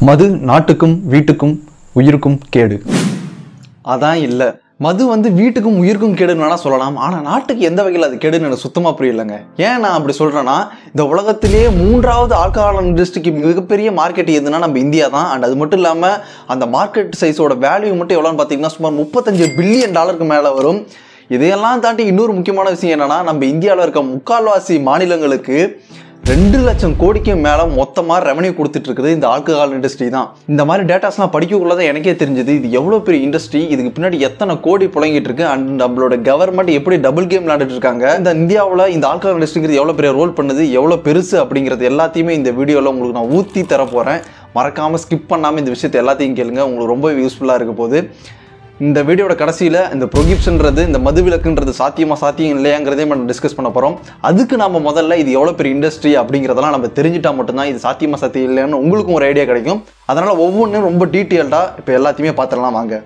மது நாட்டுக்கும் வீட்டுக்கும் உயிருக்கும் கேடு அதான் இல்லை மது வந்து வீட்டுக்கும் உயிருக்கும் கேடுன்னு வேணா சொல்லலாம் ஆனால் நாட்டுக்கு எந்த வகையில் அது கேடுன்னு எனக்கு சுத்தமாக புரியலைங்க ஏன் நான் அப்படி சொல்கிறேன்னா இந்த உலகத்திலேயே மூன்றாவது ஆல்கஹால் இண்டஸ்ட்ரிக்கு மிகப்பெரிய மார்க்கெட் எதுனா நம்ம இந்தியா தான் அண்ட் அது மட்டும் இல்லாமல் அந்த மார்க்கெட் சைஸோட வேல்யூ மட்டும் எவ்வளோன்னு பார்த்தீங்கன்னா சுமார் முப்பத்தஞ்சு பில்லியன் டாலருக்கு மேலே வரும் இதையெல்லாம் தாண்டி இன்னொரு முக்கியமான விஷயம் என்னன்னா நம்ம இந்தியாவில் இருக்க முக்கால்வாசி மாநிலங்களுக்கு ரெண்டு லட்சம் கோடிக்கு மேலே மொத்தமாக ரெவன்யூ கொடுத்துட்டு இருக்குது இந்த ஆல்கஹால் இண்டஸ்ட்ரி தான் இந்த மாதிரி டேட்டாஸ்லாம் படிக்கக்குள்ள தான் எனக்கே தெரிஞ்சது இது எவ்வளோ பெரிய இண்டஸ்ட்ரி இதுக்கு பின்னாடி எத்தனை கோடி புழங்கிட்டு இருக்கு அண்ட் நம்மளோட கவர்மெண்ட் எப்படி டபுள் கேம் விளையாண்டுட்டு இருக்காங்க இந்த இந்தியாவில் இந்த ஆல்கஹால் இண்டஸ்ட்ரிங்கிறது எவ்வளோ பெரிய ரோல் பண்ணுது எவ்வளோ பெருசு அப்படிங்கிறது எல்லாத்தையுமே இந்த வீடியோவில் உங்களுக்கு நான் ஊற்றி தர போகிறேன் மறக்காமல் ஸ்கிப் பண்ணாமல் இந்த விஷயத்தை எல்லாத்தையும் கேளுங்க உங்களுக்கு ரொம்ப யூஸ்ஃபுல்லாக இருக்க போகுது இந்த வீடியோட கடைசியில் இந்த ப்ரொகிப்ஷன்றது இந்த மது விலக்குன்றது சாத்தியமா சாத்தியம் இல்லையாங்கிறதே நம்ம டிஸ்கஸ் பண்ண போகிறோம் அதுக்கு நம்ம முதல்ல இது எவ்வளோ பெரிய இண்டஸ்ட்ரி அப்படிங்கிறதெல்லாம் நம்ம தெரிஞ்சுட்டா மட்டும்தான் இது சாத்தியமா சாத்தியம் இல்லைன்னு உங்களுக்கும் ஒரு ஐடியா கிடைக்கும் அதனால் ஒவ்வொன்றும் ரொம்ப டீட்டெயில்டாக இப்போ எல்லாத்தையுமே பார்த்துடலாம் வாங்க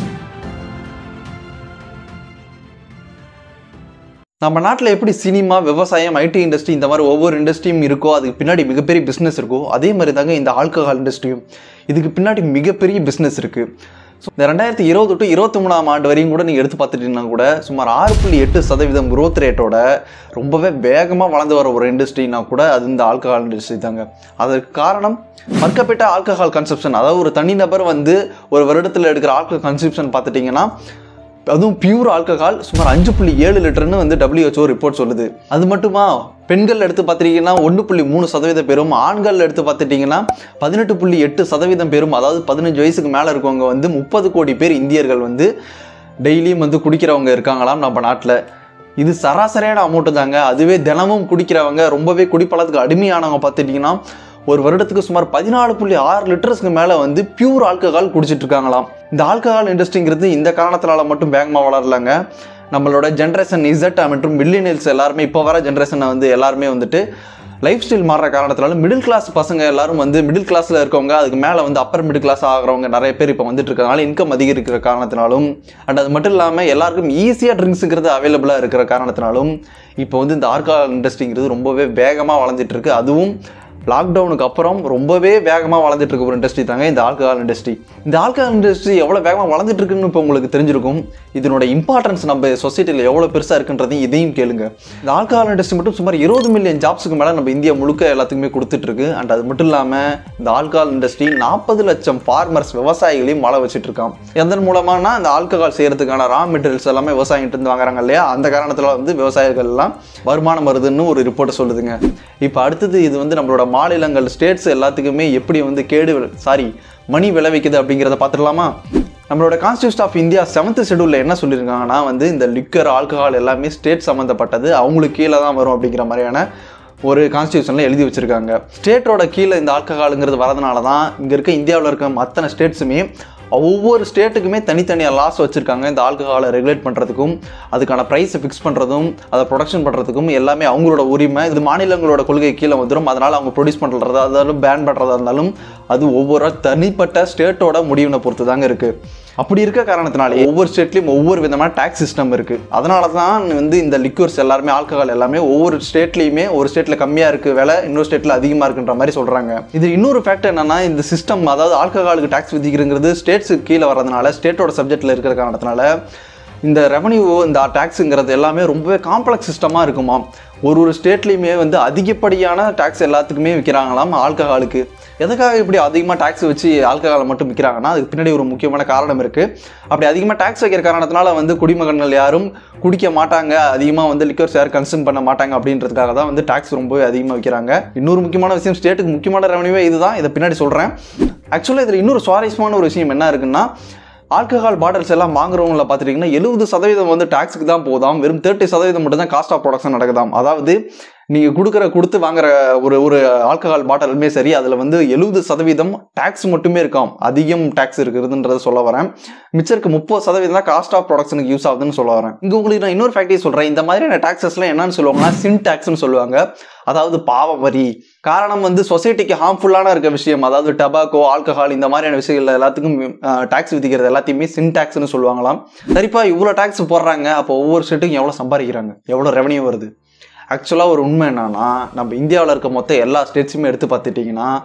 நம்ம நாட்டில் எப்படி சினிமா விவசாயம் ஐடி இண்டஸ்ட்ரி இந்த மாதிரி ஒவ்வொரு இண்டஸ்ட்ரியும் இருக்கோ அதுக்கு பின்னாடி மிகப்பெரிய பிஸ்னஸ் இருக்கோ அதே மாதிரி தாங்க இந்த ஆல்கஹால் இண்டஸ்ட்ரியும் இதுக்கு பின்னாடி மிகப்பெரிய பிஸ்னஸ் இருக்குது ஸோ இந்த ரெண்டாயிரத்தி இருபது டு இருபத்தி மூணாம் ஆண்டு வரையும் கூட நீங்கள் எடுத்து பார்த்துட்டீங்கன்னா கூட சுமார் ஆறு புள்ளி எட்டு சதவீதம் growth ரேட்டோட ரொம்பவே வேகமாக வளர்ந்து வர ஒரு இண்டஸ்ட்ரினா கூட அது இந்த ஆல்கஹால் இண்டஸ்ட்ரி தாங்க அதற்கு காரணம் மற்கப்பட்ட ஆல்கஹால் கன்சப்ஷன் அதாவது ஒரு தனிநபர் வந்து ஒரு வருடத்தில் எடுக்கிற ஆல்கஹால் கன்சப்ஷன் பார்த்துட்டிங்கன்னா அதுவும் பியூர் ஆல்கஹால் சுமார் அஞ்சு புள்ளி ஏழு லிட்டர்னு வந்து WHO ரிப்போர்ட் சொல்லுது அது மட்டுமா பெண்கள் எடுத்து பார்த்துட்டீங்கன்னா ஒன்று புள்ளி மூணு சதவீதம் பேரும் ஆண்கள் எடுத்து பார்த்துட்டிங்கன்னா பதினெட்டு புள்ளி எட்டு சதவீதம் பேரும் அதாவது பதினஞ்சு வயசுக்கு மேலே இருக்கவங்க வந்து முப்பது கோடி பேர் இந்தியர்கள் வந்து டெய்லியும் வந்து குடிக்கிறவங்க இருக்காங்களாம் நம்ம நாட்டில் இது சராசரியான அமௌண்ட்டு தாங்க அதுவே தினமும் குடிக்கிறவங்க ரொம்பவே குடிப்பழத்துக்கு அடிமையானவங்க பார்த்துட்டிங்கன்னா ஒரு வருடத்துக்கு சுமார் பதினாலு புள்ளி ஆறு லிட்டர்ஸ்க்கு மேலே வந்து பியூர் ஆல்கஹால் குடிச்சிட்டு இருக்காங்களாம் இந்த ஆல்கஹால் இண்டஸ்ட்ரிங்கிறது இந்த காரணத்தினால மட்டும் வேகமாக வளரலங்க நம்மளோட ஜென்ரேஷன் இசட் மற்றும் மில்லினியல்ஸ் எல்லாருமே இப்போ வர ஜென்ரேஷனை வந்து எல்லாருமே வந்துட்டு லைஃப் ஸ்டைல் மாறுற காரணத்தினால மிடில் கிளாஸ் பசங்க எல்லாரும் வந்து மிடில் கிளாஸில் இருக்கவங்க அதுக்கு மேலே வந்து அப்பர் மிடில் கிளாஸ் ஆகிறவங்க நிறைய பேர் இப்போ வந்துட்டு இருக்கறனால இன்கம் அதிகரிக்கிற காரணத்தினாலும் அண்ட் அது மட்டும் இல்லாமல் எல்லாருக்கும் ஈஸியாக ட்ரிங்க்ஸுங்கிறது அவைலபிளாக இருக்கிற காரணத்தினாலும் இப்போ வந்து இந்த ஆல்கஹால் இண்டஸ்ட்ரிங்கிறது ரொம்பவே வேகமாக வளர்ந்துட்டு இருக்கு அதுவும் லாக்டவுனுக்கு அப்புறம் ரொம்பவே வேகமாக வளர்ந்துட்டு இருக்க ஒரு இண்டஸ்ட்ரி தாங்க இந்த ஆல்கஹால் இண்டஸ்ட்ரி இந்த ஆல்கஹால் இண்டஸ்ட்ரி எவ்வளோ வேகமாக வளர்ந்துட்டு இருக்குன்னு இப்போ உங்களுக்கு தெரிஞ்சிருக்கும் இதனோட இம்பார்ட்டன்ஸ் நம்ம சொசைட்டியில் எவ்வளோ பெருசாக இருக்குன்றதையும் இதையும் கேளுங்க இந்த ஆல்கஹால் இண்டஸ்ட்ரி மட்டும் சுமார் இருபது மில்லியன் ஜாப்ஸுக்கு மேலே நம்ம இந்தியா முழுக்க எல்லாத்துக்குமே கொடுத்துட்டு இருக்கு அண்ட் அது மட்டும் இல்லாமல் இந்த ஆல்கஹால் இண்டஸ்ட்ரி நாற்பது லட்சம் ஃபார்மர்ஸ் விவசாயிகளையும் வாழ வச்சுட்டு இருக்கான் எதன் மூலமானா இந்த ஆல்கஹால் செய்யறதுக்கான ரா மெட்டீரியல்ஸ் எல்லாமே விவசாயிகிட்ட இருந்து வாங்குறாங்க இல்லையா அந்த காரணத்தில் வந்து விவசாயிகள் எல்லாம் வருமானம் வருதுன்னு ஒரு ரிப்போர்ட்டை சொல்லுதுங்க இப்போ அடுத்தது இது வந்து நம்மளோட மாநிலங்கள் ஸ்டேட்ஸ் எல்லாத்துக்குமே எப்படி வந்து கேடு சாரி மணி விளைவிக்குது அப்படிங்கிறத பார்த்துடலாமா நம்மளோட கான்ஸ்டியூஷன் ஆஃப் இந்தியா செவன்த் ஷெடியூலில் என்ன சொல்லியிருக்காங்கன்னா வந்து இந்த லிக்கர் ஆல்கஹால் எல்லாமே ஸ்டேட் சம்மந்தப்பட்டது அவங்களுக்கு கீழே தான் வரும் அப்படிங்கிற மாதிரியான ஒரு கான்ஸ்டியூஷனில் எழுதி வச்சுருக்காங்க ஸ்டேட்டோட கீழே இந்த ஆல்கஹாலுங்கிறது வரதுனால தான் இங்கே இருக்க இந்தியாவில் இருக்க அத்தனை ஸ்டேட்ஸுமே ஒவ்வொரு ஸ்டேட்டுக்குமே தனித்தனியாக லாஸ் வச்சுருக்காங்க இந்த ஆல்கஹாலை ரெகுலேட் பண்ணுறதுக்கும் அதுக்கான ப்ரைஸை ஃபிக்ஸ் பண்ணுறதும் அதை ப்ரொடக்ஷன் பண்ணுறதுக்கும் எல்லாமே அவங்களோட உரிமை இது மாநிலங்களோட கொள்கை கீழே வந்துடும் அதனால் அவங்க ப்ரொடியூஸ் பண்ணுறதா இருந்தாலும் பேன் பண்ணுறதா இருந்தாலும் அது ஒவ்வொரு தனிப்பட்ட ஸ்டேட்டோட முடிவினை பொறுத்து தாங்க இருக்குது அப்படி இருக்க காரணத்தினாலே ஒவ்வொரு ஸ்டேட்லேயும் ஒவ்வொரு விதமான டேக்ஸ் சிஸ்டம் இருக்குது அதனால தான் வந்து இந்த லிக்யூர்ஸ் எல்லாருமே ஆல்கஹால் எல்லாமே ஒவ்வொரு ஸ்டேட்லேயுமே ஒரு ஸ்டேட்டில் கம்மியாக இருக்குது விலை இன்னொரு ஸ்டேட்டில் அதிகமாக இருக்குன்ற மாதிரி சொல்கிறாங்க இது இன்னொரு ஃபேக்ட் என்னன்னா இந்த சிஸ்டம் அதாவது ஆல்கஹாலுக்கு டேக்ஸ் விதிக்கிறங்கிறது ஸ்டேட்ஸுக்கு கீழே வரதுனால ஸ்டேட்டோட சப்ஜெக்டில் இருக்கிற காரணத்தினால இந்த ரெவன்யூ இந்த டேக்ஸுங்கிறது எல்லாமே ரொம்பவே காம்ப்ளெக்ஸ் சிஸ்டமாக இருக்குமா ஒரு ஒரு ஸ்டேட்லேயுமே வந்து அதிகப்படியான டேக்ஸ் எல்லாத்துக்குமே விற்கிறாங்களாம் ஆல்கஹாலுக்கு எதுக்காக இப்படி அதிகமாக டேக்ஸ் வச்சு ஆல்கஹாலை மட்டும் விற்கிறாங்கன்னா அதுக்கு பின்னாடி ஒரு முக்கியமான காரணம் இருக்குது அப்படி அதிகமாக டேக்ஸ் வைக்கிற காரணத்தினால வந்து குடிமகன்கள் யாரும் குடிக்க மாட்டாங்க அதிகமாக வந்து லிக்கர்ஸ் யாரும் கன்சியூம் பண்ண மாட்டாங்க அப்படின்றதுக்காக தான் வந்து டேக்ஸ் ரொம்பவே அதிகமாக வைக்கிறாங்க இன்னொரு முக்கியமான விஷயம் ஸ்டேட்டுக்கு முக்கியமான ரெவன்யூவே இதுதான் இதை பின்னாடி சொல்கிறேன் ஆக்சுவலாக இதில் இன்னொரு சுவாரஸ்யமான ஒரு விஷயம் என்ன இருக்குன்னா ஆல்கஹால் பாட்டில்ஸ் எல்லாம் வாங்குறவங்கள பார்த்துட்டிங்கன்னா எழுபது சதவீதம் வந்து டேக்ஸுக்கு தான் போதாம் வெறும் தேர்ட்டி சதவீதம் மட்டும் தான் காஸ்ட் ஆஃப் ப்ரொடக்ஷன் நடக்குதாம் அதாவது நீங்கள் கொடுக்குற கொடுத்து வாங்குற ஒரு ஒரு ஆல்கஹால் பாட்டிலுமே சரி அதில் வந்து எழுபது சதவீதம் டேக்ஸ் மட்டுமே இருக்காம் அதிகம் டேக்ஸ் இருக்குதுன்றதை சொல்ல வரேன் மிச்சம் இருக்க முப்பது சதவீதம் தான் காஸ்ட் ஆஃப் ப்ரொடக்ஷனுக்கு யூஸ் ஆகுதுன்னு சொல்ல வரேன் இங்கே உங்களுக்கு நான் இன்னொரு ஃபேக்டரி சொல்கிறேன் இந்த மாதிரியான டேக்ஸஸ்லாம் என்னன்னு சொல்லுவாங்கன்னா சின் டேக்ஸ்னு சொல்லுவாங்க அதாவது பாவ வரி காரணம் வந்து சொசைட்டிக்கு ஹார்ம்ஃபுல்லான இருக்க விஷயம் அதாவது டபாக்கோ ஆல்கஹால் இந்த மாதிரியான விஷயங்கள் எல்லாத்துக்கும் டேக்ஸ் விதிக்கிறது எல்லாத்தையுமே சின் டேக்ஸ்னு சொல்லுவாங்களாம் சரிப்பா இவ்வளோ டேக்ஸ் போடுறாங்க அப்போ ஒவ்வொரு ஸ்டேட்டுக்கும் எவ்வளோ சம்பாதிக்கிறாங்க எவ்வளோ ரெவன்யூ வருது ஆக்சுவலாக ஒரு உண்மை என்னன்னா நம்ம இந்தியாவில் இருக்க மொத்த எல்லா ஸ்டேட்ஸுமே எடுத்து பார்த்துட்டிங்கன்னா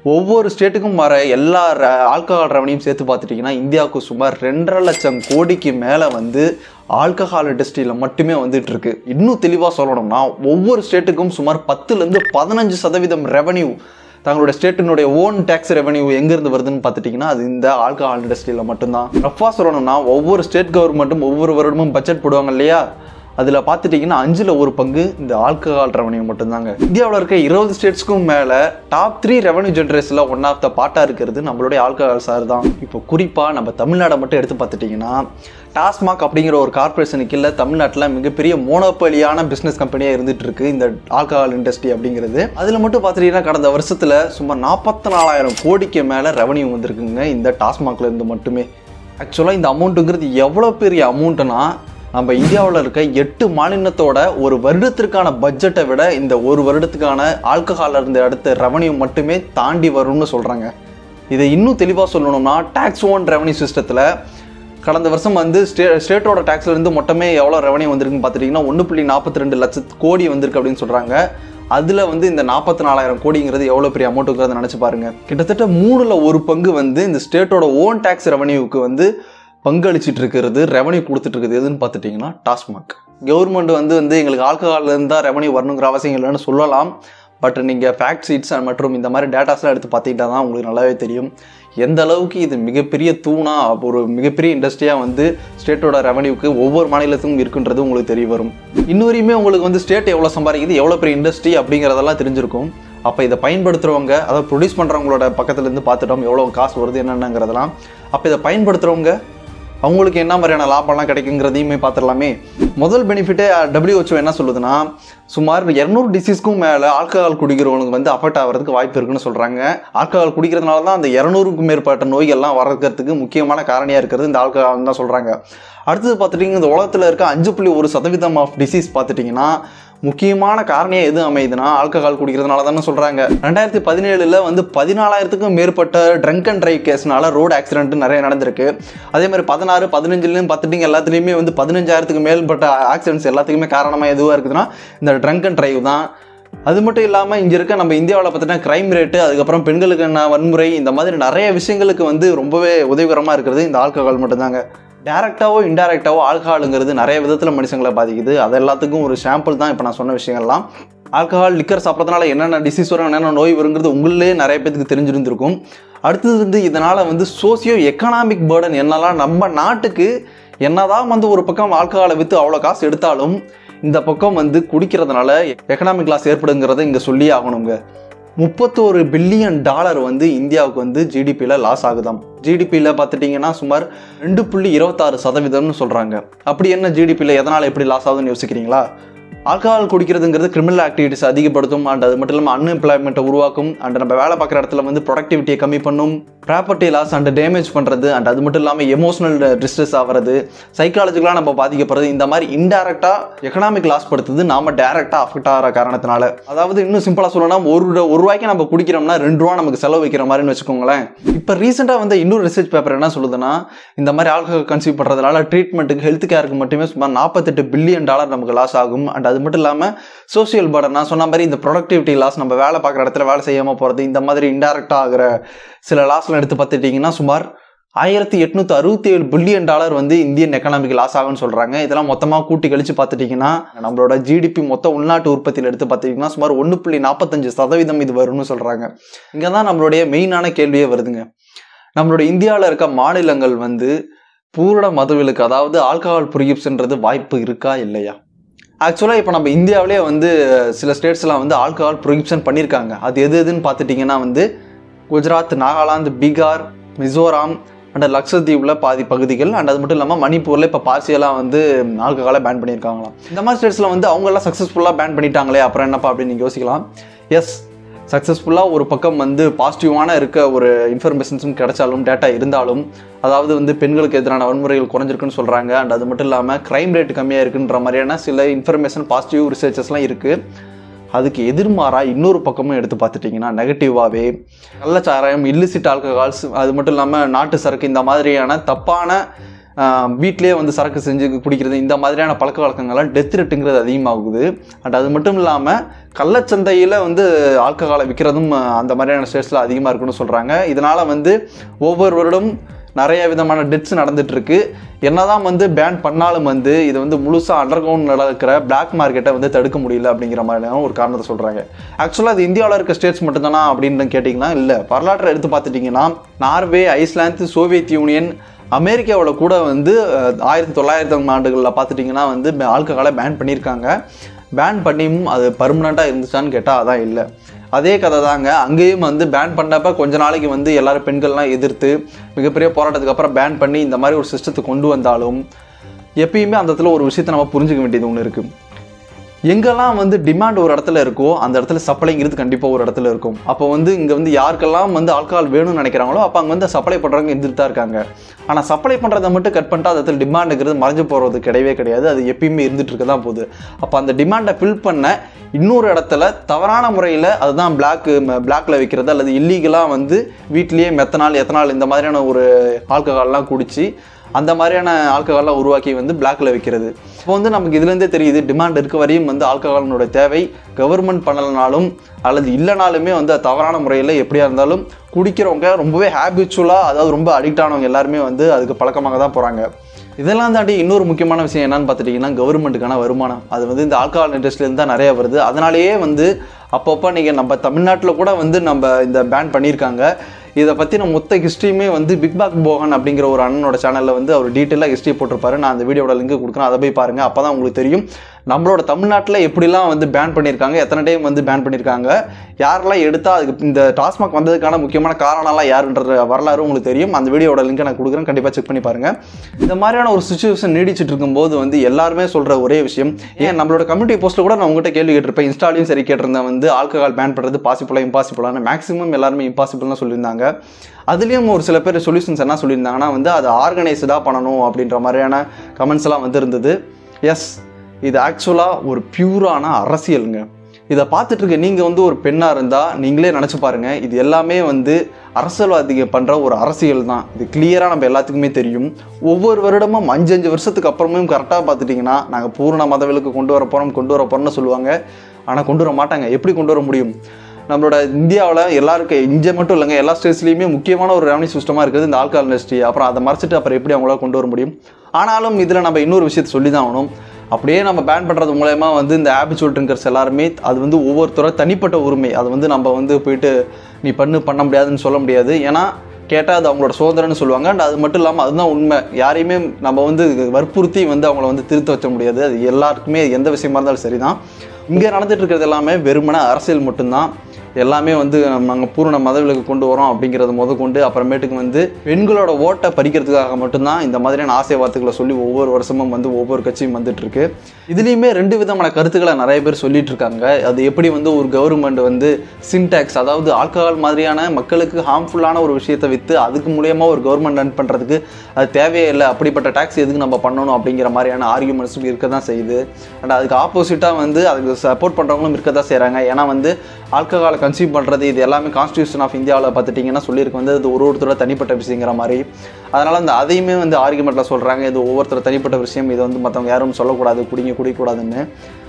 ஒவ்வொரு ஸ்டேட்டுக்கும் வர எல்லா ஆல்கஹால் ரெவன்யூம் சேர்த்து பார்த்துட்டிங்கன்னா இந்தியாவுக்கு சுமார் ரெண்டரை லட்சம் கோடிக்கு மேலே வந்து ஆல்கஹால் இண்டஸ்ட்ரியில் மட்டுமே வந்துட்டு இருக்கு இன்னும் தெளிவாக சொல்லணும்னா ஒவ்வொரு ஸ்டேட்டுக்கும் சுமார் பத்துலேருந்து பதினஞ்சு சதவீதம் ரெவன்யூ தங்களுடைய ஸ்டேட்டினுடைய ஓன் டேக்ஸ் ரெவன்யூ எங்கேருந்து வருதுன்னு பார்த்துட்டிங்கன்னா அது இந்த ஆல்கஹால் இண்டஸ்ட்ரியில் மட்டும்தான் ரஃபாக சொல்லணும்னா ஒவ்வொரு ஸ்டேட் கவர்மெண்ட்டும் ஒவ்வொரு வருடமும் பட்ஜெட் போடுவாங்க இல்லையா அதில் பார்த்துட்டிங்கன்னா அஞ்சில் ஒரு பங்கு இந்த ஆல்கஹால் ரெவன்யூ மட்டும்தாங்க இந்தியாவில் இருக்க இருபது ஸ்டேட்ஸ்க்கும் மேலே டாப் த்ரீ ரெவன்யூ ஜென்ரேஷனில் ஒன் ஆஃப் த பார்ட்டாக இருக்கிறது நம்மளுடைய ஆல்கஹால் சார் தான் இப்போ குறிப்பாக நம்ம தமிழ்நாடை மட்டும் எடுத்து பார்த்துட்டிங்கன்னா டாஸ்மாக் அப்படிங்கிற ஒரு கார்பரேஷனுக்கு இல்லை தமிழ்நாட்டில் மிகப்பெரிய மோனோபலியான பிஸ்னஸ் கம்பெனியாக இருந்துட்டு இருக்கு இந்த ஆல்கஹால் இண்டஸ்ட்ரி அப்படிங்கிறது அதில் மட்டும் பார்த்துட்டிங்கன்னா கடந்த வருஷத்தில் சுமார் நாற்பத்தி நாலாயிரம் கோடிக்கு மேலே ரெவன்யூ வந்திருக்குங்க இந்த டாஸ்மாக்ல இருந்து மட்டுமே ஆக்சுவலாக இந்த அமௌண்ட்டுங்கிறது எவ்வளோ பெரிய அமௌண்ட்டுனா நம்ம இந்தியாவில் இருக்க எட்டு மாநிலத்தோட ஒரு வருடத்திற்கான பட்ஜெட்டை விட இந்த ஒரு வருடத்துக்கான ஆல்கஹால் இருந்த அடுத்த ரெவன்யூ மட்டுமே தாண்டி வரும்னு சொல்கிறாங்க இதை இன்னும் தெளிவாக சொல்லணும்னா டேக்ஸ் ஓன் ரெவன்யூ சிஸ்டத்தில் கடந்த வருஷம் வந்து ஸ்டே ஸ்டேட்டோட டேக்ஸ்ல இருந்து மொத்தமே எவ்வளோ ரெவன்யூ வந்திருக்குன்னு பார்த்துட்டிங்கன்னா ஒன்று புள்ளி நாற்பத்தி ரெண்டு லட்சத்து கோடி வந்திருக்கு அப்படின்னு சொல்கிறாங்க அதில் வந்து இந்த நாற்பத்தி நாலாயிரம் கோடிங்கிறது எவ்வளோ பெரிய அமௌண்ட்டுங்கிறத நினச்சி பாருங்க கிட்டத்தட்ட மூணில் ஒரு பங்கு வந்து இந்த ஸ்டேட்டோட ஓன் டேக்ஸ் ரெவன்யூவுக்கு வந்து பங்களிச்சிட்டு இருக்கிறது ரெவன்யூ கொடுத்துட்டு இருக்குது எதுன்னு பார்த்துட்டிங்கன்னா டாஸ்மாக் கவர்மெண்ட் வந்து வந்து எங்களுக்கு ஆல்கஹால்ல இருந்து தான் ரெவன்யூ வரணுங்கிற அவசியம் இல்லைன்னு சொல்லலாம் பட் நீங்கள் ஃபேக்ட் ஷீட்ஸ் மற்றும் இந்த மாதிரி டேட்டாஸ்லாம் எடுத்து பார்த்துக்கிட்டா தான் உங்களுக்கு நல்லாவே தெரியும் எந்த அளவுக்கு இது மிகப்பெரிய தூணா ஒரு மிகப்பெரிய இண்டஸ்ட்ரியாக வந்து ஸ்டேட்டோட ரெவன்யூக்கு ஒவ்வொரு மாநிலத்துக்கும் இருக்குன்றது உங்களுக்கு தெரிய வரும் இன்னொருமே உங்களுக்கு வந்து ஸ்டேட் எவ்வளோ சம்பாதிக்குது எவ்வளோ பெரிய இண்டஸ்ட்ரி அப்படிங்கிறதெல்லாம் தெரிஞ்சிருக்கும் அப்போ இதை பயன்படுத்துகிறவங்க அதாவது ப்ரொடியூஸ் பண்ணுறவங்களோட பக்கத்துலேருந்து பார்த்துட்டோம் எவ்வளோ காசு வருது என்னென்னங்கிறதெல்லாம் அப்போ இதை பயன்படுத்துகிறவங்க அவங்களுக்கு என்ன மாதிரியான லாபம்லாம் கிடைக்குங்கிறதையுமே பார்த்துடலாமே முதல் பெனிஃபிட்டே WHO என்ன சொல்லுதுன்னா சுமார் இரநூறு டிசீஸ்க்கும் மேலே ஆல்கஹால் குடிக்கிறவங்களுக்கு வந்து அஃபெக்ட் ஆகிறதுக்கு வாய்ப்பு இருக்குன்னு சொல்கிறாங்க ஆல்கஹால் குடிக்கிறதுனால தான் அந்த இரநூறுக்கும் மேற்பட்ட நோய்கள்லாம் வரக்கிறதுக்கு முக்கியமான காரணியாக இருக்கிறது இந்த ஆல்கஹால் தான் சொல்கிறாங்க அடுத்தது பார்த்துட்டிங்கன்னா இந்த உலகத்தில் இருக்க அஞ்சு புள்ளி ஒரு சதவீதம் ஆஃப் டிசீஸ் பார்த்துட்டிங்கன்னா முக்கியமான காரணியாக எது அமையுதுன்னா ஆல்கஹால் குடிக்கிறதுனால தானே சொல்கிறாங்க ரெண்டாயிரத்தி பதினேழில் வந்து பதினாலாயிரத்துக்கும் மேற்பட்ட ட்ரங்க் அண்ட் ட்ரைவ் கேஸ்னால ரோடு ஆக்சிடென்ட் நிறைய நடந்திருக்கு அதே மாதிரி பதினாறு பதினஞ்சுலையும் பார்த்துட்டிங்க எல்லாத்துலேயுமே வந்து பதினஞ்சாயிரத்துக்கு மேற்பட்ட ஆக்சிடென்ட்ஸ் எல்லாத்துக்குமே காரணமாக எதுவாக இருக்குதுன்னா இந்த ட்ரங்க் அண்ட் ட்ரைவ் தான் அது மட்டும் இல்லாமல் இங்கே இருக்க நம்ம இந்தியாவில் பார்த்தீங்கன்னா க்ரைம் ரேட்டு அதுக்கப்புறம் பெண்களுக்கான வன்முறை இந்த மாதிரி நிறைய விஷயங்களுக்கு வந்து ரொம்பவே உதவிகரமாக இருக்கிறது இந்த ஆல்கஹால் மட்டும்தாங்க டேரெக்டாவோ இன்டெரக்டாவோ ஆல்கஹாலுங்கிறது நிறைய விதத்தில் மனுஷங்களை பாதிக்குது அது எல்லாத்துக்கும் ஒரு சாம்பிள் தான் இப்போ நான் சொன்ன விஷயங்கள்லாம் ஆல்கஹால் லிக்கர் சாப்பிட்றதுனால என்னென்ன டிசீஸ் வரும் என்னென்ன நோய் வருங்கிறது உங்களே நிறைய பேத்துக்கு தெரிஞ்சிருந்திருக்கும் அடுத்தது வந்து இதனால் வந்து சோசியோ எக்கனாமிக் பேர்டன் என்னெல்லாம் நம்ம நாட்டுக்கு என்னதான் வந்து ஒரு பக்கம் ஆல்கஹாலை விற்று அவ்வளோ காசு எடுத்தாலும் இந்த பக்கம் வந்து குடிக்கிறதுனால எக்கனாமிக் லாஸ் ஏற்படுங்கிறத இங்கே சொல்லி ஆகணுங்க முப்பத்தோரு பில்லியன் டாலர் வந்து இந்தியாவுக்கு வந்து ஜிடிபியில் லாஸ் ஆகுதாம் ஜிடிபியில் பார்த்துட்டிங்கன்னா சுமார் ரெண்டு புள்ளி இருபத்தாறு சதவீதம்னு சொல்கிறாங்க அப்படி என்ன ஜிடிபியில் எதனால் எப்படி லாஸ் ஆகுதுன்னு யோசிக்கிறீங்களா ஆல்கஹால் குடிக்கிறதுங்கிறது கிரிமினல் ஆக்டிவிட்டிஸ் அதிகப்படுத்தும் அண்ட் அது மட்டும் இல்லாமல் அன்எம்ப்ளாய்மெண்ட்டை உருவாக்கும் அண்ட் நம்ம வேலை பார்க்குற இடத்துல வந்து ப்ரொடக்டிவிட்டியை கம்மி பண்ணும் ப்ராப்பர்ட்டி லாஸ் அண்ட் டேமேஜ் பண்ணுறது அண்ட் அது மட்டும் இல்லாமல் எமோஷனல் டிஸ்ட்ரெஸ் ஆகிறது சைக்காலஜிக்கலாக நம்ம பாதிக்கப்படுறது இந்த மாதிரி இன்டெரக்டாக எக்கனாமிக் லாஸ் படுத்துது நாம டேரெக்டாக அஃபெக்ட் ஆகிற காரணத்தினால அதாவது இன்னும் சிம்பிளாக சொல்லணும்னா ஒரு ரூபா- ஒரு ரூபாய்க்கு நம்ம குடிக்கிறோம்னா ரெண்டு ரூபா நமக்கு செலவு வைக்கிற மாதிரின்னு வச்சுக்கோங்களேன் இப்போ ரீசெண்டாக வந்து இன்னொரு ரிசர்ச் பேப்பர் என்ன சொல்லுதுன்னா இந்த மாதிரி ஆல்கஹால் கன்சியூம் பண்ணுறதுனால ட்ரீட்மெண்ட்டுக்கு ஹெல்த் கேருக்கு மட்டுமே சுமார் நாற்பத்தெட்டு பில்லியன் டாலர் நமக்கு லாஸ் ஆகும் அண்ட் அது மட்டும் இல்லாமல் சோஷியல் பர்டன் நான் சொன்ன மாதிரி இந்த ப்ரொடக்டிவிட்டி லாஸ் நம்ம வேலை பார்க்குற இடத்துல வேலை செய்யாமல் போகிறது இந்த மாதிரி இன்டெரக்டாக ஆகிற சில லாஸ்லாம் எடுத்து பார்த்துட்டிங்கன்னா சுமார் ஆயிரத்தி எட்நூத்தி அறுபத்தி ஏழு பில்லியன் டாலர் வந்து இந்தியன் எக்கனாமிக் லாஸ் ஆகும்னு சொல்கிறாங்க இதெல்லாம் மொத்தமாக கூட்டி கழிச்சு பார்த்துட்டிங்கன்னா நம்மளோட ஜிடிபி மொத்த உள்நாட்டு உற்பத்தியில் எடுத்து பார்த்துட்டிங்கன்னா சுமார் ஒன்று புள்ளி நாற்பத்தஞ்சு சதவீதம் இது வரும்னு சொல்கிறாங்க இங்கே தான் நம்மளுடைய மெயினான கேள்வியே வருதுங்க நம்மளுடைய இந்தியாவில் இருக்க மாநிலங்கள் வந்து பூரண மதுவிலக்கு அதாவது ஆல்கஹால் புரியுப்ஸ்ன்றது வாய்ப்பு இருக்கா இல்லையா ஆக்சுவலாக இப்போ நம்ம இந்தியாவிலே வந்து சில ஸ்டேட்ஸ்லாம் வந்து ஆல்கஹால் ப்ரொஹிபிஷன் பண்ணியிருக்காங்க அது எது எதுன்னு பார்த்துட்டிங்கன்னா வந்து குஜராத் நாகாலாந்து பீகார் மிசோராம் அண்ட் லக்ஷத்தீவில் பாதி பகுதிகள் அண்ட் அது மட்டும் இல்லாமல் மணிப்பூரில் இப்போ பார்சியலாக வந்து ஆல்கஹாலை பேன் பண்ணியிருக்காங்களாம் இந்த மாதிரி ஸ்டேட்ஸில் வந்து அவங்கெல்லாம் சக்ஸஸ்ஃபுல்லாக பேன் பண்ணிட்டாங்களே அப்புறம் என்னப்பா அப்படின்னு நீங்கள் யோசிக்கலாம் எஸ் சக்ஸஸ்ஃபுல்லாக ஒரு பக்கம் வந்து பாசிட்டிவான இருக்க ஒரு இன்ஃபர்மேஷன்ஸும் கிடைச்சாலும் டேட்டா இருந்தாலும் அதாவது வந்து பெண்களுக்கு எதிரான வன்முறைகள் குறைஞ்சிருக்குன்னு சொல்கிறாங்க அண்ட் அது மட்டும் இல்லாமல் க்ரைம் ரேட் கம்மியாக இருக்குன்ற மாதிரியான சில இன்ஃபர்மேஷன் பாசிட்டிவ் ரிசர்ச்சஸ்லாம் இருக்குது அதுக்கு எதிர்மாறாக இன்னொரு பக்கமும் எடுத்து பார்த்துட்டிங்கன்னா நெகட்டிவாகவே கள்ளச்சாராயம் இல்லிசிட் ஆல்கஹால்ஸ் அது மட்டும் இல்லாமல் நாட்டு சரக்கு இந்த மாதிரியான தப்பான வீட்டிலேயே வந்து சரக்கு செஞ்சு குடிக்கிறது இந்த மாதிரியான பழக்க வழக்கங்கள்லாம் டெத் ரேட்டுங்கிறது அதிகமாகுது அண்ட் அது மட்டும் இல்லாமல் கள்ளச்சந்தையில் வந்து ஆல்கஹாலை விற்கிறதும் அந்த மாதிரியான ஸ்டேட்ஸில் அதிகமாக இருக்குன்னு சொல்கிறாங்க இதனால் வந்து ஒவ்வொரு வருடம் நிறைய விதமான டெத்ஸ் நடந்துட்டு இருக்கு என்னதான் வந்து பேன் பண்ணாலும் வந்து இது வந்து முழுசாக அண்டர் கிரவுண்ட் நடக்கிற பிளாக் மார்க்கெட்டை வந்து தடுக்க முடியல அப்படிங்கிற மாதிரியான ஒரு காரணத்தை சொல்கிறாங்க ஆக்சுவலாக அது இந்தியாவில் இருக்க ஸ்டேட்ஸ் மட்டும்தானா அப்படின்னு கேட்டிங்கன்னா இல்லை வரலாற்றை எடுத்து பார்த்துட்டிங்கன்னா நார்வே ஐஸ்லாந்து சோவியத் யூனியன் அமெரிக்காவோட கூட வந்து அஹ், ஆயிரத்தி தொள்ளாயிரத்தி ஆண்டுகளில் பார்த்துட்டிங்கன்னா வந்து ஆல்கஹாலை பேன் பண்ணியிருக்காங்க பேன் பண்ணியும் அது பர்மனெண்ட்டாக இருந்துச்சான்னு கேட்டால் அதான் இல்லை அதே கதை தாங்க அங்கேயும் வந்து பேன் பண்ணப்ப கொஞ்ச நாளைக்கு வந்து எல்லாரும் பெண்கள்லாம் எதிர்த்து மிகப்பெரிய போராட்டத்துக்கு அப்புறம் பேன் பண்ணி இந்த மாதிரி ஒரு சிஸ்டத்தை கொண்டு வந்தாலும் எப்பயுமே அந்த இடத்துல ஒரு விஷயத்தை நம்ம புரிஞ்சுக்க வேண்டியது ஒன்று இருக்குது எங்கெல்லாம் வந்து டிமாண்ட் ஒரு இடத்துல இருக்கோ அந்த இடத்துல சப்ளைங்கிறது கண்டிப்பாக ஒரு இடத்துல இருக்கும் அப்போ வந்து இங்கே வந்து யாருக்கெல்லாம் வந்து ஆல்கஹால் வேணும்னு நினைக்கிறாங்களோ அப்போ அங்கே வந்து சப்ளை பண்ணுறவங்க இருந்துட்டு தான் இருக்காங்க ஆனால் சப்ளை பண்ணுறதை மட்டும் கட் பண்ணிட்டு அந்த இடத்துல டிமாண்டுங்கிறது மறைஞ்சு போகிறது கிடையவே கிடையாது அது எப்பயுமே இருந்துட்டு இருக்க தான் போகுது அப்போ அந்த டிமாண்டை ஃபில் பண்ண இன்னொரு இடத்துல தவறான முறையில் அதுதான் பிளாக் பிளாக்ல விற்கிறது அல்லது இல்லீகலாக வந்து வீட்லேயே மெத்தனால் எத்தனால் இந்த மாதிரியான ஒரு ஆல்கஹால்லாம் குடிச்சு அந்த மாதிரியான ஆல்கஹால்லாம் உருவாக்கி வந்து பிளாக்ல விற்கிறது இப்போ வந்து நமக்கு இதுலேருந்தே தெரியுது டிமாண்ட் இருக்க வரையும் வந்து ஆல்கஹாலினோட தேவை கவர்மெண்ட் பண்ணலனாலும் அல்லது இல்லைனாலுமே வந்து அது தவறான முறையில் எப்படியா இருந்தாலும் குடிக்கிறவங்க ரொம்பவே ஹேபிச்சுவலாக அதாவது ரொம்ப அடிக்ட் ஆனவங்க எல்லாருமே வந்து அதுக்கு பழக்கமாக தான் போகிறாங்க இதெல்லாம் தாண்டி இன்னொரு முக்கியமான விஷயம் என்னன்னு பார்த்துட்டிங்கன்னா கவர்மெண்ட்டுக்கான வருமானம் அது வந்து இந்த ஆல்கஹால் இண்டஸ்ட்ரியிலேருந்து தான் நிறைய வருது அதனாலேயே வந்து அப்பப்போ நீங்கள் நம்ம தமிழ்நாட்டில் கூட வந்து நம்ம இந்த பேன் பண்ணியிருக்காங்க இதை பற்றின மொத்த ஹிஸ்ட்ரியுமே வந்து பிக் பாக் போகன் அப்படிங்கிற ஒரு அண்ணனோட சேனலில் வந்து அவர் டீட்டெயிலாக ஹிஸ்ட்ரி போட்டிருப்பாரு நான் அந்த வீடியோட லிங்க் கொடுக்குறேன் அதை போய் பாருங்கள் அப்போ தான் உங்களுக்கு தெரியும் நம்மளோட தமிழ்நாட்டில் எப்படிலாம் வந்து பேன் பண்ணியிருக்காங்க எத்தனை டைம் வந்து பேன் பண்ணியிருக்காங்க யாரெல்லாம் எடுத்தால் அதுக்கு இந்த டாஸ்மாக் வந்ததுக்கான முக்கியமான காரணம்லாம் யாருன்ற வரலாறு உங்களுக்கு தெரியும் அந்த வீடியோட லிங்கை நான் கொடுக்குறேன் கண்டிப்பாக செக் பண்ணி பாருங்கள் இந்த மாதிரியான ஒரு சுச்சுவேஷன் நீடிச்சிட்டு இருக்கும்போது வந்து எல்லாருமே சொல்கிற ஒரே விஷயம் ஏன் நம்மளோட கம்யூனிட்டி போஸ்ட்டில் கூட நான் உங்ககிட்ட கேள்வி கேட்டிருப்பேன் இன்ஸ்டாலையும் சரி கேட்டிருந்தேன் வந்து ஆல்கஹால் பேன் பண்ணுறது பாசிபிளாக இம்பாசிபிளான மேக்ஸிமம் எல்லாருமே இம்பாசிபிள்னு சொல்லியிருந்தாங்க அதுலேயும் ஒரு சில பேர் சொல்யூஷன்ஸ் என்ன சொல்லியிருந்தாங்கன்னா வந்து அது ஆர்கனைஸ்டாக பண்ணணும் அப்படின்ற மாதிரியான கமெண்ட்ஸ் எல்லாம் வந்திருந்தது எஸ் இது ஆக்சுவலாக ஒரு பியூரான அரசியலுங்க இதை பார்த்துட்டு இருக்க நீங்கள் வந்து ஒரு பெண்ணாக இருந்தால் நீங்களே நினச்சி பாருங்கள் இது எல்லாமே வந்து அரசியல்வாதிங்க பண்ணுற ஒரு அரசியல் தான் இது கிளியராக நம்ம எல்லாத்துக்குமே தெரியும் ஒவ்வொரு வருடமும் அஞ்சு அஞ்சு வருஷத்துக்கு அப்புறமும் கரெக்டாக பார்த்துட்டிங்கன்னா நாங்கள் பூர்ண மதவிலக்கு கொண்டு வர போகிறோம் கொண்டு வர போகிறோம்னு சொல்லுவாங்க ஆனால் கொண்டு வர மாட்டாங்க எப்படி கொண்டு வர முடியும் நம்மளோட இந்தியாவில் எல்லாருக்கும் இங்கே மட்டும் இல்லைங்க எல்லா ஸ்டேட்ஸ்லையுமே முக்கியமான ஒரு ரெவன்யூ சிஸ்டமாக இருக்குது இந்த ஆல்கஹால் இண்டஸ்ட்ரி அப்புறம் அதை மறைச்சிட்டு அப்புறம் எப்படி அவங்களால கொண்டு வர முடியும் ஆனாலும் இதில் நம்ம இன்னொரு விஷயத்தை சொல்லி தான் ஆகணும் அப்படியே நம்ம பேன் பண்ணுறது மூலயமா வந்து இந்த ஆபிச்சுவல் ட்ரிங்கர்ஸ் எல்லாருமே அது வந்து ஒவ்வொருத்தரோட தனிப்பட்ட உரிமை அதை வந்து நம்ம வந்து போயிட்டு நீ பண்ணு பண்ண முடியாதுன்னு சொல்ல முடியாது ஏன்னா கேட்டால் அது அவங்களோட சோதனைன்னு சொல்லுவாங்க அண்ட் அது மட்டும் இல்லாமல் அதுதான் உண்மை யாரையுமே நம்ம வந்து வற்புறுத்தி வந்து அவங்கள வந்து திருத்த வச்ச முடியாது அது எல்லாருக்குமே எந்த விஷயமா இருந்தாலும் சரிதான் இங்கே நடந்துட்டு இருக்கிறது எல்லாமே வெறுமன அரசியல் மட்டும்தான் எல்லாமே வந்து நாங்கள் பூரண மதவிலக்கு கொண்டு வரோம் அப்படிங்கிறத முத கொண்டு அப்புறமேட்டுக்கு வந்து பெண்களோட ஓட்டை பறிக்கிறதுக்காக மட்டும்தான் இந்த மாதிரியான ஆசை வார்த்தைகளை சொல்லி ஒவ்வொரு வருஷமும் வந்து ஒவ்வொரு கட்சியும் வந்துட்டு இருக்கு இதுலேயுமே ரெண்டு விதமான கருத்துக்களை நிறைய பேர் சொல்லிட்டு இருக்காங்க அது எப்படி வந்து ஒரு கவர்மெண்ட் வந்து சின்டாக்ஸ் அதாவது ஆல்கஹால் மாதிரியான மக்களுக்கு ஹார்ம்ஃபுல்லான ஒரு விஷயத்தை விற்று அதுக்கு மூலியமாக ஒரு கவர்மெண்ட் ரன் பண்ணுறதுக்கு அது தேவையே இல்லை அப்படிப்பட்ட டேக்ஸ் எதுக்கு நம்ம பண்ணணும் அப்படிங்கிற மாதிரியான ஆர்குமெண்ட்ஸும் இருக்க தான் செய்யுது அண்ட் அதுக்கு ஆப்போசிட்டாக வந்து அதுக்கு சப்போர்ட் பண்ணுறவங்களும் இருக்க தான் செய்கிறாங்க ஏன்னா வந்து ஆல்கஹாலை கன்சியூம் பண்ணுறது இது எல்லாமே கான்ஸ்டியூஷன் ஆஃப் இந்தியாவில் பார்த்துட்டிங்கன்னா சொல்லியிருக்கு வந்து அது ஒரு ஒருத்தரோட தனிப்பட்ட விஷயங்கிற மாதிரி அதனால் அந்த அதையுமே வந்து ஆர்குமெண்ட்டில் சொல்கிறாங்க இது ஒவ்வொருத்தர் தனிப்பட்ட விஷயம் இது வந்து மற்றவங்க யாரும் சொல்லக்கூடாது குடிங்க குடிக்கக்கூடாதுன்னு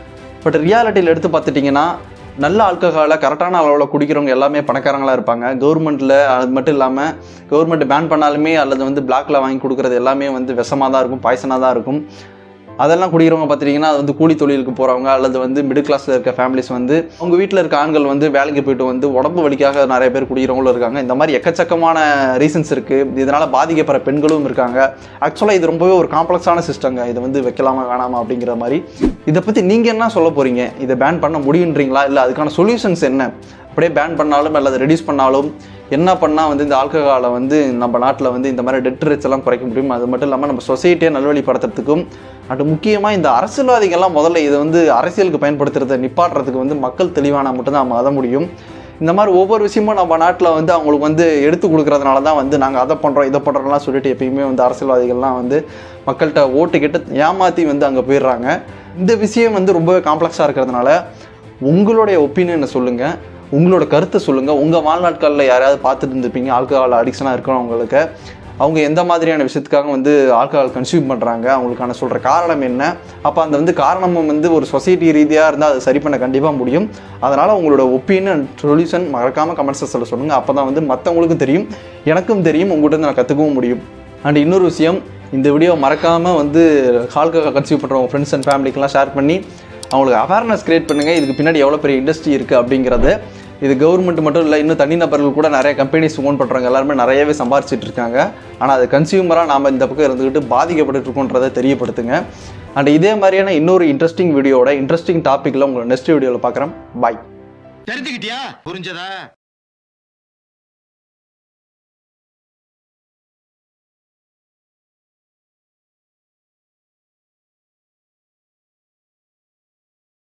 பட் ரியாலிட்டியில் எடுத்து பார்த்துட்டிங்கன்னா நல்ல ஆல்கஹாலை கரெக்டான அளவில் குடிக்கிறவங்க எல்லாமே பணக்காரங்களாக இருப்பாங்க கவர்மெண்ட்டில் அது மட்டும் இல்லாமல் கவர்மெண்ட் பேன் பண்ணாலுமே அல்லது வந்து பிளாக்ல வாங்கி கொடுக்குறது எல்லாமே வந்து விஷமாக தான் இருக்கும் பாய்சனாக தான் இருக்கும் அதெல்லாம் குடிக்கிறவங்க பார்த்துட்டிங்கன்னா அது வந்து கூலி தொழிலுக்கு போகிறவங்க அல்லது வந்து மிடில் கிளாஸில் இருக்க ஃபேமிலிஸ் வந்து அவங்க வீட்டில் இருக்க ஆண்கள் வந்து வேலைக்கு போயிட்டு வந்து உடம்பு வலிக்காக நிறைய பேர் குடிக்கிறவங்களும் இருக்காங்க இந்த மாதிரி எக்கச்சக்கமான ரீசன்ஸ் இருக்குது இதனால் பாதிக்கப்படுற பெண்களும் இருக்காங்க ஆக்சுவலாக இது ரொம்பவே ஒரு காம்ப்ளெக்ஸான சிஸ்டங்க இதை வந்து வைக்கலாமா வேணாமா அப்படிங்கிற மாதிரி இதை பற்றி நீங்கள் என்ன சொல்ல போகிறீங்க இதை பேன் பண்ண முடியுன்றீங்களா இல்லை அதுக்கான சொல்யூஷன்ஸ் என்ன அப்படியே பேன் பண்ணாலும் அல்லது ரெடியூஸ் பண்ணாலும் என்ன பண்ணால் வந்து இந்த ஆல்கஹாலை வந்து நம்ம நாட்டில் வந்து இந்த மாதிரி டெட் ரேட்ஸ் எல்லாம் குறைக்க முடியும் அது மட்டும் இல்லாமல் நம்ம சொசைட்டியை நல்வழிப்படுத்துறதுக்கும் அண்ட் முக்கியமாக இந்த அரசியல்வாதிகள்லாம் முதல்ல இதை வந்து அரசியலுக்கு பயன்படுத்துறதை நிப்பாட்டுறதுக்கு வந்து மக்கள் தெளிவான மட்டும்தான் நம்ம அதை முடியும் இந்த மாதிரி ஒவ்வொரு விஷயமும் நம்ம நாட்டில் வந்து அவங்களுக்கு வந்து எடுத்து கொடுக்கறதுனால தான் வந்து நாங்கள் அதை பண்ணுறோம் இதை பண்ணுறோம்லாம் சொல்லிட்டு எப்பயுமே வந்து அரசியல்வாதிகள்லாம் வந்து மக்கள்கிட்ட ஓட்டு கிட்ட ஏமாற்றி வந்து அங்கே போயிடுறாங்க இந்த விஷயம் வந்து ரொம்பவே காம்ப்ளெக்ஸாக இருக்கிறதுனால உங்களுடைய ஒப்பீனியனை சொல்லுங்கள் உங்களோட கருத்தை சொல்லுங்கள் உங்கள் வாழ்நாட்களில் யாரையாவது பார்த்துட்டு இருந்திருப்பீங்க ஆல்கஹால் அடிக்ஷனாக இருக்கிறவங்களுக்கு அவங்க எந்த மாதிரியான விஷயத்துக்காக வந்து ஆல்கஹால் கன்சியூம் பண்ணுறாங்க அவங்களுக்கான சொல்கிற காரணம் என்ன அப்போ அந்த வந்து காரணமும் வந்து ஒரு சொசைட்டி ரீதியாக இருந்தால் அதை சரி பண்ண கண்டிப்பாக முடியும் அதனால் உங்களோட ஒப்பீனியன் சொல்யூஷன் மறக்காமல் கமெண்ட் செக்ஷனில் சொல்லுங்கள் அப்போ தான் வந்து மற்றவங்களுக்கும் தெரியும் எனக்கும் தெரியும் உங்கள்கிட்ட நான் கற்றுக்கவும் முடியும் அண்ட் இன்னொரு விஷயம் இந்த வீடியோ மறக்காமல் வந்து ஆல்கஹால் கன்சியூம் பண்ணுறவங்க ஃப்ரெண்ட்ஸ் அண்ட் ஃபேமிலிக்கெலாம் ஷேர் பண்ணி அவங்களுக்கு அவேர்னஸ் கிரியேட் பண்ணுங்கள் இதுக்கு பின்னாடி எவ்வளோ பெரிய இண்டஸ்ட்ரி இருக்குது அப்படிங்கிறது இது கவர்மெண்ட் மட்டும் இல்லை இன்னும் தனிநபர்கள் கூட நிறைய கம்பெனிஸ் ஓன் பண்ணுறாங்க எல்லாருமே நிறையவே சம்பாரிச்சிட்டு இருக்காங்க ஆனால் அது கன்சியூமராக நாம் இந்த பக்கம் இருந்துக்கிட்டு பாதிக்கப்பட்டு இருக்கோன்றதை தெரியப்படுத்துங்க அண்ட் இதே மாதிரியான இன்னொரு இன்ட்ரெஸ்டிங் வீடியோட இன்ட்ரெஸ்டிங் டாப்பிக்கில் உங்களை நெக்ஸ்ட் வீடியோவில் பார்க்குறேன் பாய் தெரிஞ்சுக்கிட்டியா புரிஞ்சதா